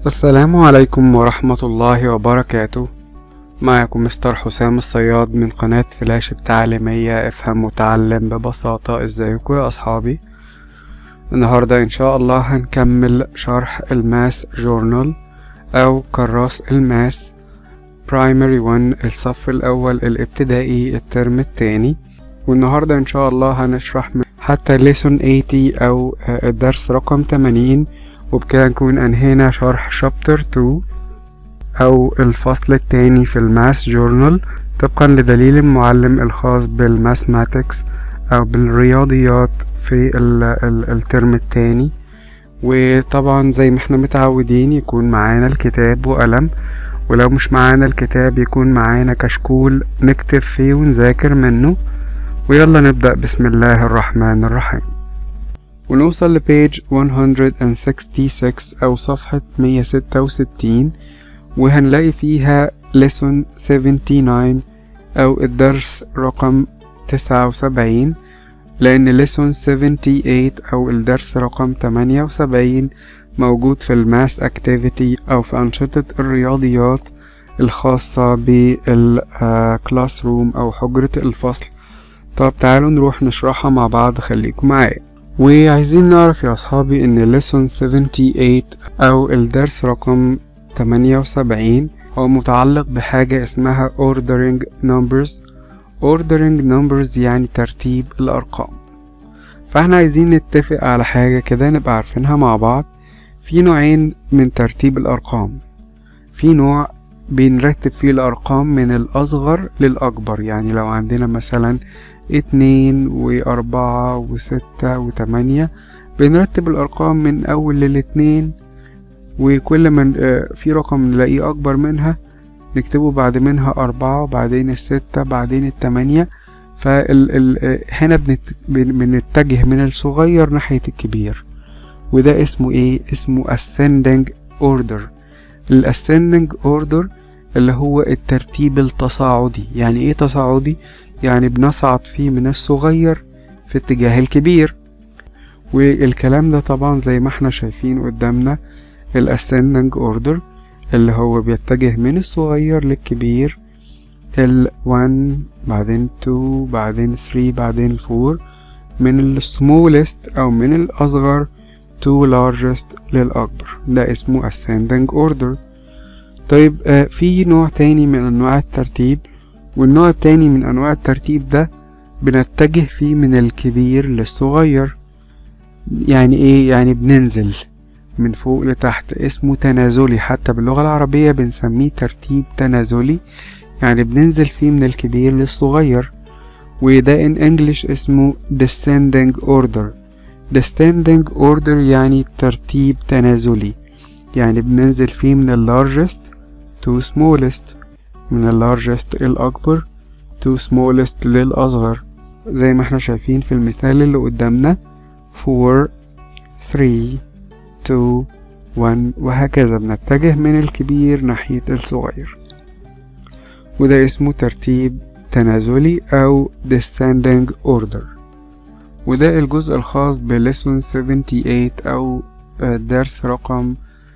السلام عليكم ورحمة الله وبركاته معكم مستر حسام الصياد من قناة فلاش التعليمية افهم وتعلم ببساطة ازيكم يا اصحابي النهاردة ان شاء الله هنكمل شرح الماس جورنال او كراس الماس برايمري 1 الصف الاول الابتدائي الترم التاني والنهاردة ان شاء الله هنشرح من حتى ليسون 80 او الدرس رقم 80 وبكده نكون انهينا شرح شابتر 2 او الفصل التاني في الماس جورنال طبقا لدليل المعلم الخاص بالماثماتكس او بالرياضيات في ال ال الترم التاني وطبعا زي ما احنا متعودين يكون معانا الكتاب وقلم ولو مش معانا الكتاب يكون معانا كشكول نكتب فيه ونذاكر منه ويلا نبدأ بسم الله الرحمن الرحيم ونوصل لبيج 166 أو صفحة 166 وهنلاقي فيها lesson 79 أو الدرس رقم 79 لأن lesson 78 أو الدرس رقم 78 موجود في الماس اكتيفيتي أو في أنشطة الرياضيات الخاصة بالكلاس روم أو حجرة الفصل طب تعالوا نروح نشرحها مع بعض خليكم معايا وعايزين نعرف يا أصحابي إن lesson 78 أو الدرس رقم 78 هو متعلق بحاجة اسمها ordering numbers ordering numbers يعني ترتيب الأرقام فاحنا عايزين نتفق على حاجة كده نبقى عارفينها مع بعض في نوعين من ترتيب الأرقام في نوع بنرتب فيه الأرقام من الأصغر للأكبر يعني لو عندنا مثلا اتنين وأربعة وستة وتمانية بنرتب الأرقام من أول للاتنين وكل ما في رقم نلاقيه أكبر منها نكتبه بعد منها أربعة وبعدين الستة بعدين التمانية فال هنا بنت... بنتجه من الصغير ناحية الكبير وده اسمه ايه اسمه ascending order ال ascending order اللي هو الترتيب التصاعدي يعني ايه تصاعدي يعني بنصعد فيه من الصغير في اتجاه الكبير والكلام ده طبعا زي ما احنا شايفين قدامنا ال ascending order اللي هو بيتجه من الصغير للكبير ال 1 بعدين 2 بعدين 3 بعدين 4 من ال smallest أو من الأصغر to largest للأكبر ده اسمه ascending order طيب آه في نوع تاني من أنواع الترتيب والنوع التاني من أنواع الترتيب ده بنتجه فيه من الكبير للصغير يعني ايه يعني بننزل من فوق لتحت اسمه تنازلي حتى باللغة العربية بنسميه ترتيب تنازلي يعني بننزل فيه من الكبير للصغير وده in English اسمه descending order descending order يعني ترتيب تنازلي يعني بننزل فيه من ال largest to smallest من ال largest الأكبر to smallest للأصغر زي ما احنا شايفين في المثال اللي قدامنا 4 3 2 1 وهكذا بنتجه من الكبير ناحية الصغير وده اسمه ترتيب تنازلي أو descending order وده الجزء الخاص بليسون 78 أو درس رقم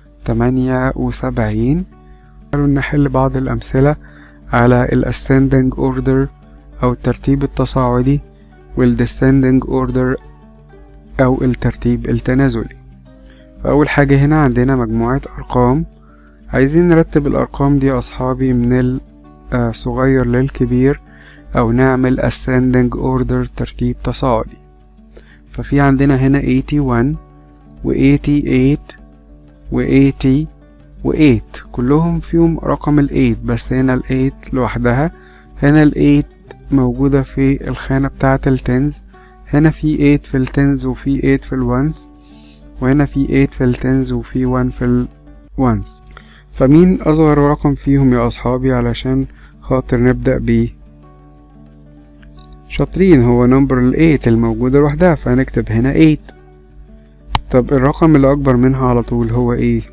78 تعالوا نحل بعض الأمثلة على ال ascending order أو الترتيب التصاعدي وال descending order أو الترتيب التنازلي فأول حاجة هنا عندنا مجموعة أرقام عايزين نرتب الأرقام دي أصحابي من الصغير للكبير أو نعمل ascending order ترتيب تصاعدي ففي عندنا هنا 81 و 88 و 80 و 8 كلهم فيهم رقم ال 8 بس هنا ال 8 لوحدها هنا ال 8 موجودة في الخانة بتاعة التنز هنا في 8 في التنز وفي 8 في الونس وهنا في 8 في التنز وفي 1 في الونس فمين أصغر رقم فيهم يا أصحابي علشان خاطر نبدأ بيه شاطرين هو نمبر الايت الموجودة لوحدها فهنكتب هنا ايت طب الرقم اللي أكبر منها على طول هو ايه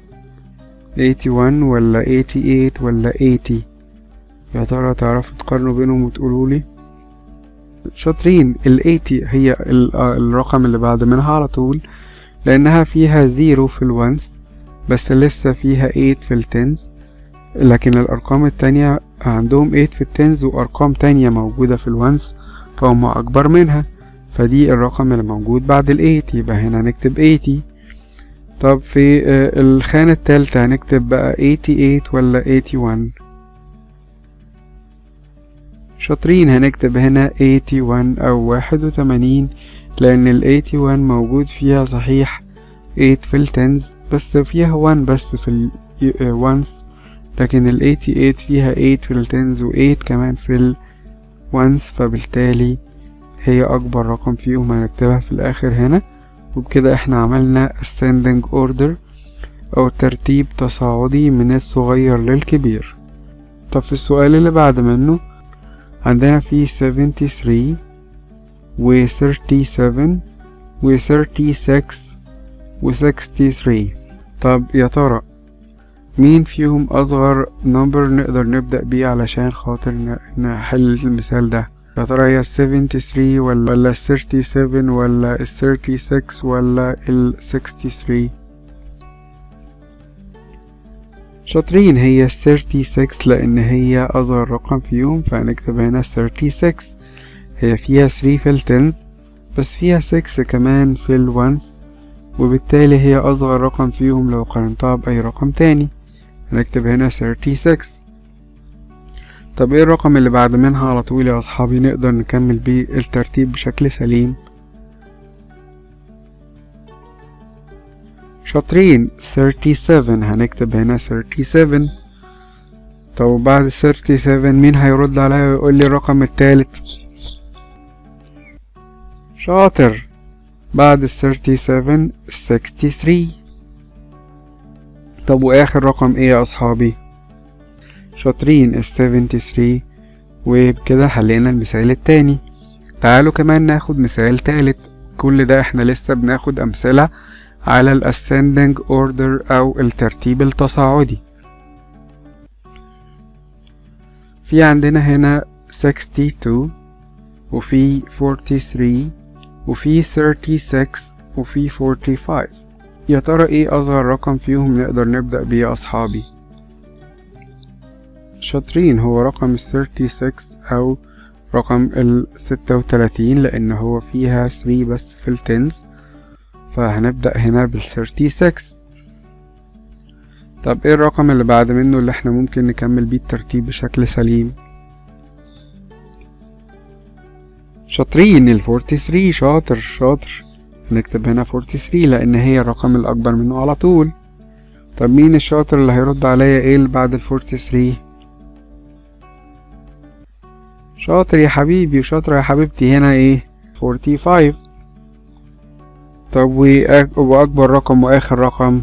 81 ولا 88 ولا 80 يا ترى تعرفوا تقارنوا بينهم وتقولولي شاطرين ال 80 هي ال- آه الرقم اللي بعد منها على طول لأنها فيها زيرو في الونس بس لسه فيها 8 في التنز لكن الأرقام التانية عندهم 8 في التنز وأرقام تانية موجودة في الونس فهم أكبر منها فدي الرقم اللي موجود بعد ال 8 يبقى هنا هنكتب 80 طب في الخانة التالتة هنكتب بقى 88 ولا 81 شاطرين هنكتب هنا 81 أو 81 لأن ال 81 موجود فيها صحيح 8 في التنز بس فيها 1 بس في الونس لكن ال 88 فيها 8 في التنز و 8 كمان في الونس فبالتالي هي أكبر رقم فيهم هنكتبها في الآخر هنا وبكده احنا عملنا ascending order أو ترتيب تصاعدي من الصغير للكبير طب في السؤال اللي بعد منه عندنا في 73 و 37 و 36 و 63 طب يا ترى مين فيهم أصغر نمبر نقدر نبدأ بيه علشان خاطر نحل المثال ده يا ترى هي ال 73 ولا ولا ال 37 ولا ال 36 ولا ال 63 شاطرين هي ال 36 لأن هي أصغر رقم فيهم فهنكتب هنا 36 هي فيها 3 في التنز بس فيها 6 كمان في الونس وبالتالي هي أصغر رقم فيهم لو قارنتها بأي رقم تاني هنكتب هنا 36 طب ايه الرقم اللي بعد منها على طول يا أصحابي نقدر نكمل بيه الترتيب بشكل سليم شاطرين 37 هنكتب هنا 37 طب بعد 37 مين هيرد عليا ويقول لي الرقم التالت شاطر بعد ال 37 63 طب واخر رقم ايه يا اصحابي شاطرين ال 73 وبكده حلينا المثال التاني تعالوا كمان ناخد مثال تالت كل ده احنا لسه بناخد امثلة على ال ascending order او الترتيب التصاعدي في عندنا هنا 62 وفي 43 وفي 36 وفي 45 يا ترى ايه اصغر رقم فيهم نقدر نبدأ بيه يا اصحابي شاطرين هو رقم ال 36 او رقم ال 36 لان هو فيها 3 بس في التنز فهنبدأ هنا بال 36 طب ايه الرقم اللي بعد منه اللي احنا ممكن نكمل بيه الترتيب بشكل سليم شاطرين ال 43 شاطر شاطر نكتب هنا 43 لان هي الرقم الاكبر منه على طول طب مين الشاطر اللي هيرد عليا ايه اللي بعد ال 43 شاطر يا حبيبي وشاطرة يا حبيبتي هنا ايه 45 طب واكبر رقم واخر رقم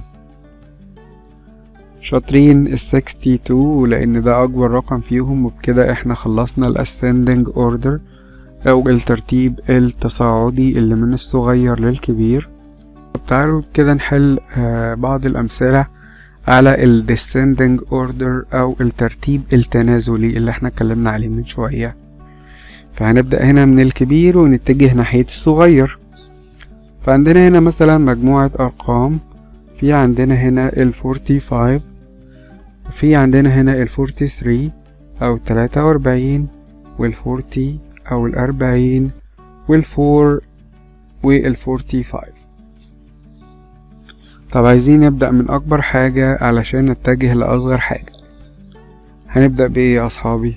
شاطرين ال 62 لان ده اكبر رقم فيهم وبكده احنا خلصنا ال ascending order او الترتيب التصاعدي اللي من الصغير للكبير طب تعالوا كده نحل بعض الامثلة على ال descending order او الترتيب التنازلي اللي احنا اتكلمنا عليه من شوية فهنبدأ هنا من الكبير ونتجه ناحية الصغير فعندنا هنا مثلا مجموعة أرقام في عندنا هنا ال 45 في عندنا هنا ال 43 أو 43 وال 40 أو الأربعين والفور والفورتي فايف طب عايزين نبدأ من أكبر حاجة علشان نتجه لأصغر حاجة هنبدأ بإيه يا أصحابي؟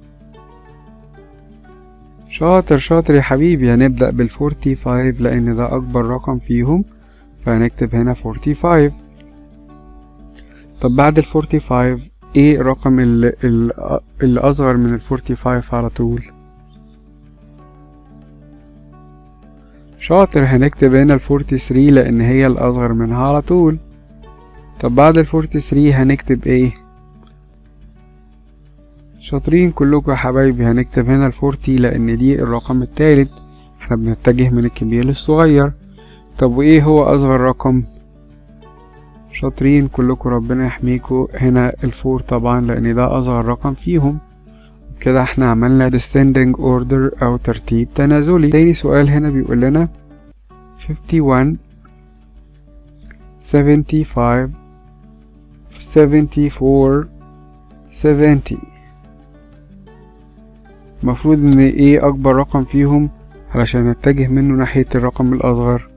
شاطر شاطر يا حبيبي هنبدأ بالفورتي فايف لأن ده أكبر رقم فيهم فهنكتب هنا فورتي فايف طب بعد الفورتي فايف ايه الرقم اللي, اللي أصغر من الفورتي فايف على طول؟ شاطر هنكتب هنا ال 43 لأن هي الأصغر منها على طول طب بعد ال 43 هنكتب ايه شاطرين كلكم يا حبايبي هنكتب هنا ال 40 لأن دي الرقم التالت احنا بنتجه من الكبير للصغير طب وايه هو أصغر رقم شاطرين كلكم ربنا يحميكم هنا الفور طبعا لأن ده أصغر رقم فيهم كده احنا عملنا descending order او ترتيب تنازلي تاني سؤال هنا بيقول لنا 51 75 74 70 المفروض ان ايه اكبر رقم فيهم علشان نتجه منه ناحية الرقم الاصغر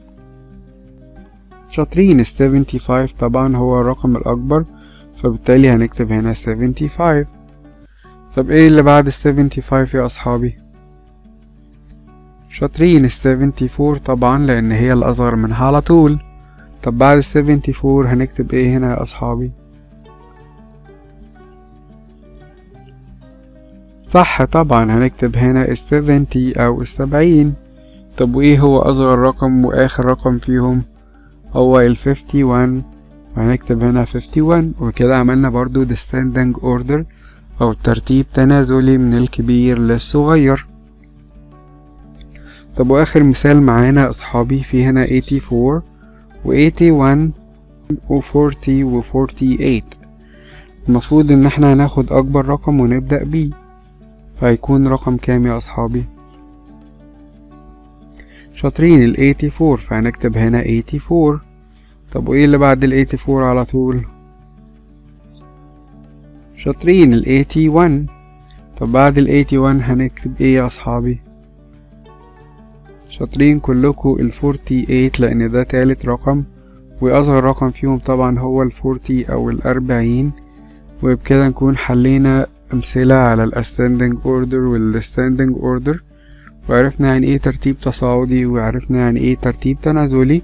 شاطرين ال 75 طبعا هو الرقم الاكبر فبالتالي هنكتب هنا 75 طب ايه اللي بعد ال 75 يا اصحابي شاطرين ال 74 طبعا لان هي الاصغر منها على طول طب بعد ال 74 هنكتب ايه هنا يا اصحابي صح طبعا هنكتب هنا ال 70 او ال 70 طب وايه هو اصغر رقم واخر رقم فيهم هو ال 51 وهنكتب هنا 51 وكده عملنا برضو descending order او ترتيب تنازلي من الكبير للصغير طب واخر مثال معانا اصحابي في هنا 84 و 81 و 40 و 48 المفروض ان احنا هناخد اكبر رقم ونبدأ بيه فهيكون رقم كام يا اصحابي شاطرين ال 84 فهنكتب هنا 84 طب وايه اللي بعد ال 84 على طول شاطرين ال 81 طب بعد ال 81 هنكتب ايه يا اصحابي شاطرين كلكم ال 48 لان ده تالت رقم واصغر رقم فيهم طبعا هو ال 40 او ال 40 وبكده نكون حلينا امثلة على ال ascending order وال descending order وعرفنا يعني ايه ترتيب تصاعدي وعرفنا يعني ايه ترتيب تنازلي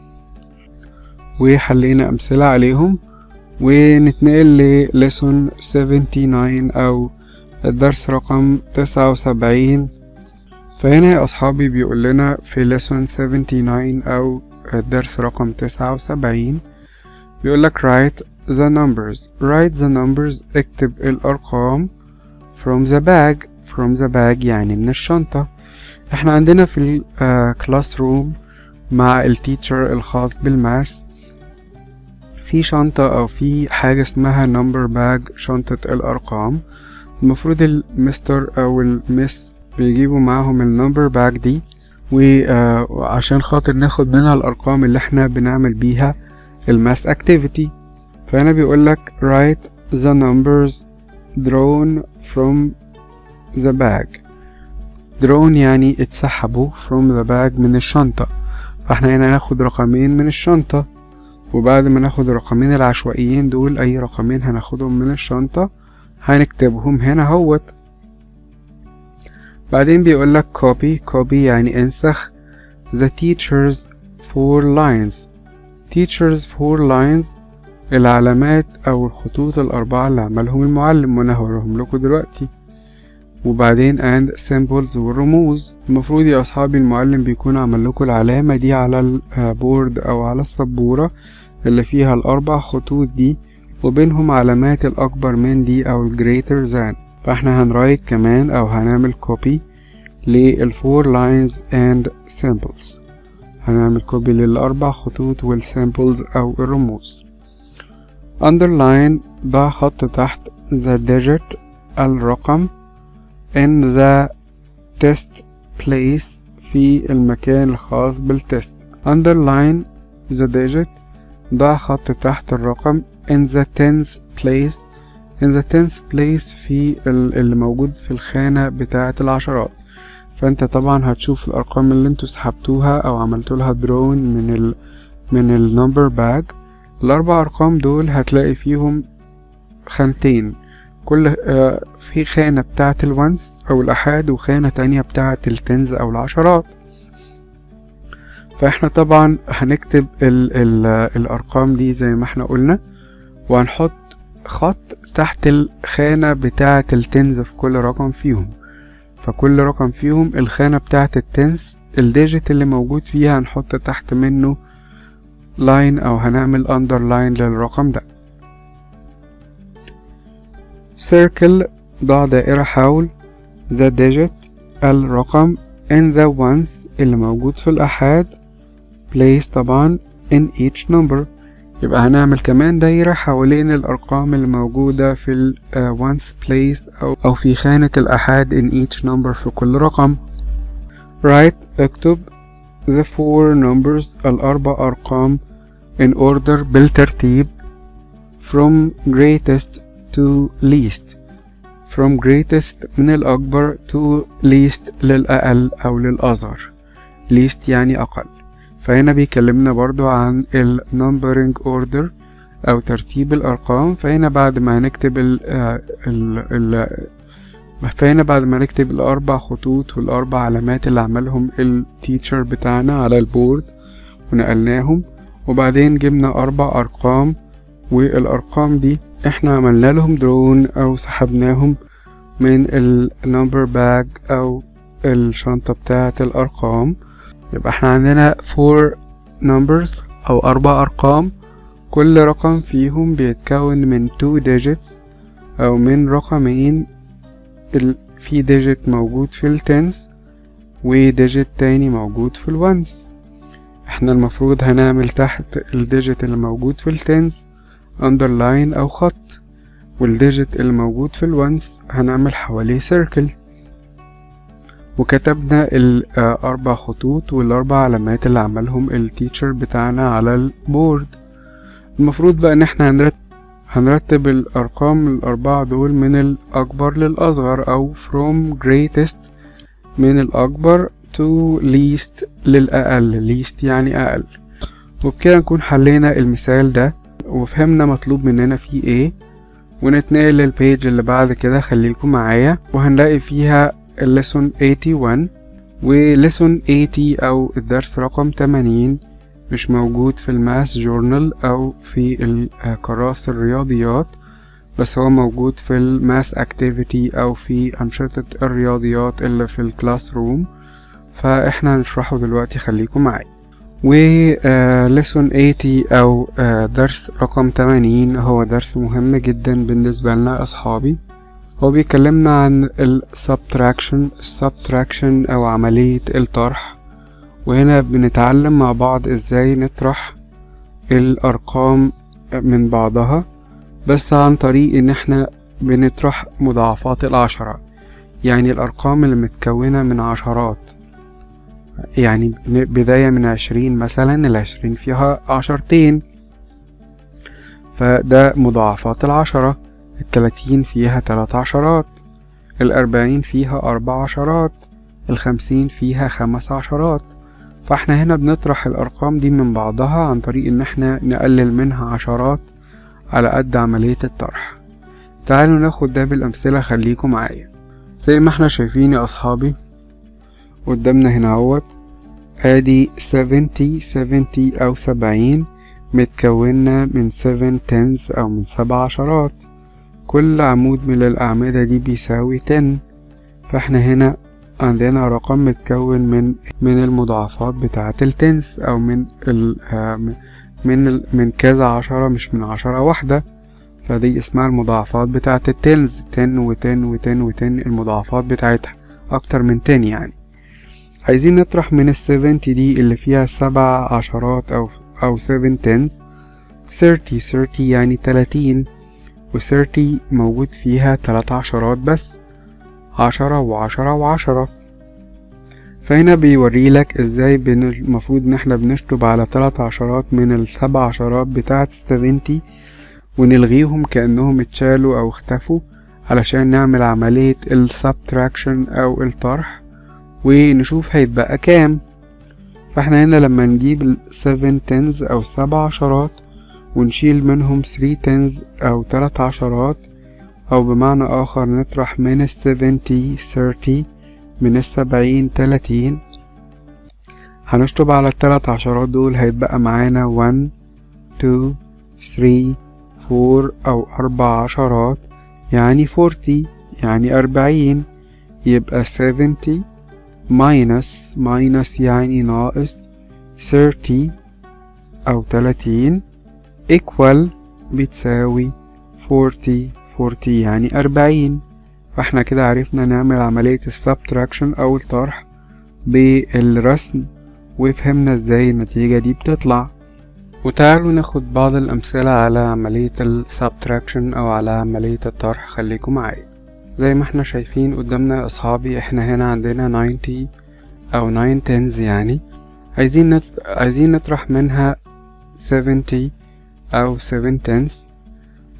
وحلينا امثلة عليهم ونتنقل ل lesson 79 او الدرس رقم 79 فهنا يا أصحابي بيقول لنا في lesson 79 أو الدرس رقم 79 بيقول لك write the numbers write the numbers اكتب الأرقام from the bag from the bag يعني من الشنطة احنا عندنا في الكلاس روم مع التيتشر الخاص بالماس في شنطة أو في حاجة اسمها number bag شنطة الأرقام المفروض المستر أو المس بيجيبوا معاهم النمبر باك دي وعشان خاطر ناخد منها الارقام اللي احنا بنعمل بيها الماس اكتيفيتي فهنا بيقول لك write the numbers drawn from the bag drawn يعني اتسحبوا from the bag من الشنطة فاحنا هنا هناخد رقمين من الشنطة وبعد ما ناخد الرقمين العشوائيين دول اي رقمين هناخدهم من الشنطة هنكتبهم هنا هوت بعدين بيقول لك copy copy يعني انسخ the teachers four lines teachers four lines العلامات أو الخطوط الأربعة اللي عملهم المعلم وأنا هوريهم لكم دلوقتي وبعدين and symbols والرموز المفروض يا أصحابي المعلم بيكون عمل لكم العلامة دي على البورد أو على السبورة اللي فيها الأربع خطوط دي وبينهم علامات الأكبر من دي أو greater than فاحنا هنرايت كمان او هنعمل كوبي للفور لاينز اند سيمبلز هنعمل كوبي للاربع خطوط والسيمبلز او الرموز underline ضع خط تحت the digit الرقم in the test place في المكان الخاص بالتست underline the digit ضع خط تحت الرقم in the tens place in the tenth place في اللي موجود في الخانة بتاعة العشرات فانت طبعا هتشوف الارقام اللي انتوا سحبتوها او عملتوا لها درون من ال من النمبر باج الاربع ارقام دول هتلاقي فيهم خانتين كل آه في خانة بتاعة الونس او الاحاد وخانة تانية بتاعة التنز او العشرات فاحنا طبعا هنكتب ال ال الارقام دي زي ما احنا قلنا وهنحط خط تحت الخانة بتاعة التنز في كل رقم فيهم فكل رقم فيهم الخانة بتاعة التنس الديجيت اللي موجود فيها هنحط تحت منه لاين او هنعمل اندرلاين للرقم ده circle ضع دائرة حول the digit الرقم in the ones اللي موجود في الأحاد place طبعا in each number يبقى هنعمل كمان دايرة حوالين الأرقام اللي موجودة في ال uh, ones place أو, أو في خانة الأحاد in each number في كل رقم write اكتب the four numbers الأربع أرقام in order بالترتيب from greatest to least from greatest من الأكبر to least للأقل أو للأصغر least يعني أقل فهنا بيكلمنا برضو عن ال numbering order أو ترتيب الأرقام فهنا بعد ما نكتب ال ال ال فهنا بعد ما نكتب الأربع خطوط والأربع علامات اللي عملهم التيتشر بتاعنا على البورد ونقلناهم وبعدين جبنا أربع أرقام والأرقام دي احنا عملنا لهم درون أو سحبناهم من النمبر باج أو الشنطة بتاعة الأرقام يبقى احنا عندنا four numbers أو أربع أرقام كل رقم فيهم بيتكون من two digits أو من رقمين في digit موجود في التنس وديجيت تاني موجود في الونس احنا المفروض هنعمل تحت الديجيت اللي موجود في التنس underline أو خط والديجيت اللي موجود في الونس هنعمل حواليه سيركل وكتبنا الأربع خطوط والأربع علامات اللي عملهم التيتشر بتاعنا على البورد المفروض بقى ان احنا هنرتب هنرتب الأرقام الأربعة دول من الأكبر للأصغر أو from greatest من الأكبر to least للأقل least يعني أقل وبكده نكون حلينا المثال ده وفهمنا مطلوب مننا فيه ايه ونتنقل للبيج اللي بعد كده خليكم معايا وهنلاقي فيها الليسون 81 وليسون 80 أو الدرس رقم 80 مش موجود في الماس جورنال أو في كراسة الرياضيات بس هو موجود في الماس اكتيفيتي أو في أنشطة الرياضيات اللي في الكلاس روم فإحنا هنشرحه دلوقتي خليكم معايا و ليسون 80 أو آه درس رقم 80 هو درس مهم جدا بالنسبة لنا أصحابي هو بيكلمنا عن ال subtraction subtraction أو عملية الطرح وهنا بنتعلم مع بعض ازاي نطرح الأرقام من بعضها بس عن طريق ان احنا بنطرح مضاعفات العشرة يعني الأرقام اللي متكونة من عشرات يعني بداية من عشرين مثلا العشرين فيها عشرتين فده مضاعفات العشرة التلاتين فيها تلات عشرات الأربعين فيها أربع عشرات الخمسين فيها خمس عشرات فاحنا هنا بنطرح الأرقام دي من بعضها عن طريق إن احنا نقلل منها عشرات على قد عملية الطرح تعالوا ناخد ده بالأمثلة خليكم معايا زي ما احنا شايفين يا أصحابي قدامنا هنا اهوت ادي سفنتي سفنتي أو سبعين متكونة من سفن تنز أو من سبع عشرات كل عمود من الأعمدة دي بيساوي تن فاحنا هنا عندنا رقم متكون من من المضاعفات بتاعة التنس أو من ال من ال من كذا عشرة مش من عشرة واحدة فدي اسمها المضاعفات بتاعة التنز تن وتن وتن وتن المضاعفات بتاعتها أكتر من تن يعني عايزين نطرح من السفنتي دي اللي فيها سبع عشرات أو أو سفن تنز ثيرتي ثيرتي يعني تلاتين وثيرتي موجود فيها تلات عشرات بس عشرة وعشرة وعشرة فهنا بيوريلك ازاي المفروض ان احنا بنشطب على تلات عشرات من السبع عشرات بتاعة السفنتي ونلغيهم كأنهم اتشالوا او اختفوا علشان نعمل عملية السبتراكشن او الطرح ونشوف هيتبقى كام فاحنا هنا لما نجيب السفن تنز او السبع عشرات ونشيل منهم ثري تنز او تلات عشرات أو بمعنى آخر نطرح من السفنتي ثيرتي من السبعين تلاتين هنشطب على التلات عشرات دول هيتبقى معانا one two three four أو أربع عشرات يعني forty يعني أربعين يبقى seventy minus minus يعني ناقص thirty أو تلاتين equal بتساوي forty فورتي يعني أربعين فاحنا كده عرفنا نعمل عملية السبتراكشن أو الطرح بالرسم وفهمنا ازاي النتيجة دي بتطلع وتعالوا ناخد بعض الأمثلة على عملية السبتراكشن أو على عملية الطرح خليكم معايا زي ما احنا شايفين قدامنا يا أصحابي احنا هنا عندنا 90 أو 9 تنز يعني عايزين نت... عايزين نطرح منها 70 أو 7 تنز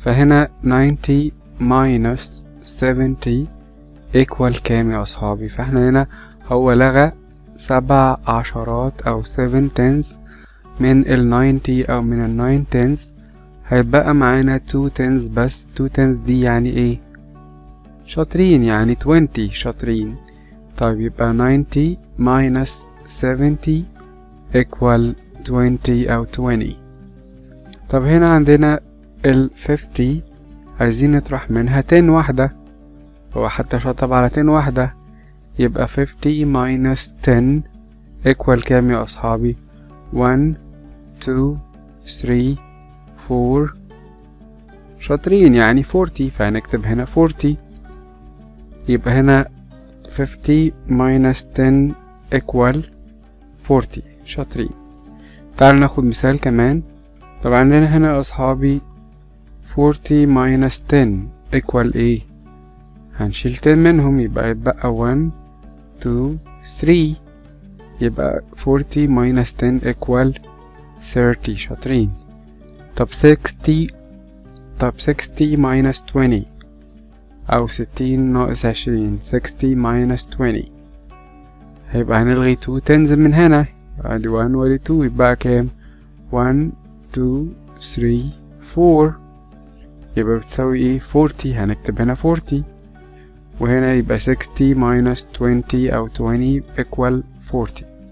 فهنا 90 minus 70 equal كام يا أصحابي فاحنا هنا هو لغى سبع عشرات أو 7 tens من ال 90 أو من ال 9 tens هيبقى معانا 2 tens بس 2 tens دي يعني ايه شاطرين يعني 20 شاطرين طيب يبقى 90 minus 70 equal 20 أو 20 طب هنا عندنا ال 50 عايزين نطرح منها 10 واحدة هو حتى شطب على 10 واحدة يبقى 50 minus 10 equal كام يا أصحابي 1 2 3 4 شاطرين يعني 40 فهنكتب هنا 40 يبقى هنا 50 minus 10 equal 40 شاطرين تعالوا ناخد مثال كمان طب عندنا هنا يا أصحابي 40 minus 10 equal ايه هنشيل 10 منهم يبقى يتبقى 1 2 3 يبقى 40 minus 10 equal 30 شاطرين طب 60 طب 60 minus 20 أو 60 ناقص 20 60 minus 20 هيبقى هنلغي 2 تنز من هنا ادي 1 وادي 2 يبقى كام 1 2 3 4 يبقى بتساوي ايه 40 هنكتب هنا 40 وهنا يبقى 60 minus 20 أو 20 equal 40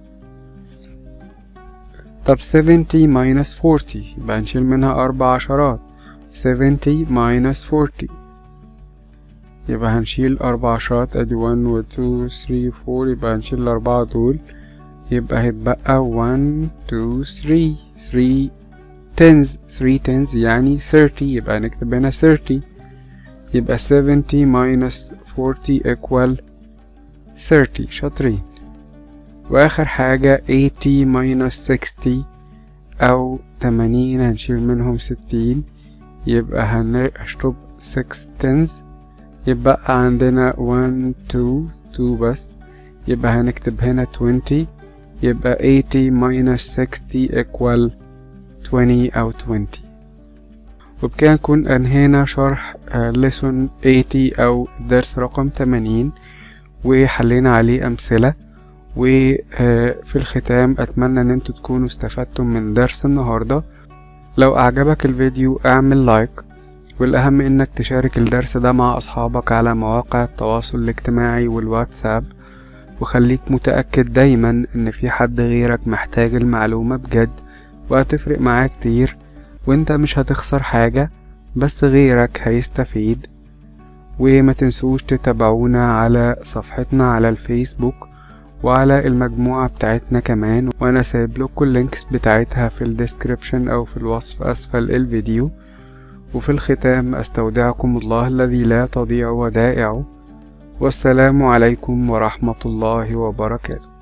طب 70 minus 40 يبقى هنشيل منها أربع عشرات 70 minus 40 يبقى هنشيل أربع عشرات أدي 1 و 2 3 4 يبقى هنشيل الأربعة دول يبقى هيتبقى 1 2 3 3 tens 3 tens يعني 30 يبقى هنكتب هنا 30 يبقى 70 minus 40 equal 30 شاطرين واخر حاجة 80 minus 60 او 80 هنشيل منهم 60 يبقى هنشطب 6 tens يبقى عندنا 1 2 2 بس يبقى هنكتب هنا 20 يبقى 80 minus 60 equal 20 أو 20 وبكده نكون أنهينا شرح lesson 80 أو درس رقم 80 وحلينا عليه أمثلة وفي الختام أتمنى أن انتوا تكونوا استفدتم من درس النهاردة لو أعجبك الفيديو اعمل لايك والأهم إنك تشارك الدرس ده مع أصحابك على مواقع التواصل الاجتماعي والواتساب وخليك متأكد دايما إن في حد غيرك محتاج المعلومة بجد وهتفرق معاه كتير وانت مش هتخسر حاجة بس غيرك هيستفيد وما تنسوش تتابعونا على صفحتنا على الفيسبوك وعلى المجموعة بتاعتنا كمان وانا سايب لكم اللينكس بتاعتها في الديسكريبشن او في الوصف اسفل الفيديو وفي الختام استودعكم الله الذي لا تضيع ودائعه والسلام عليكم ورحمة الله وبركاته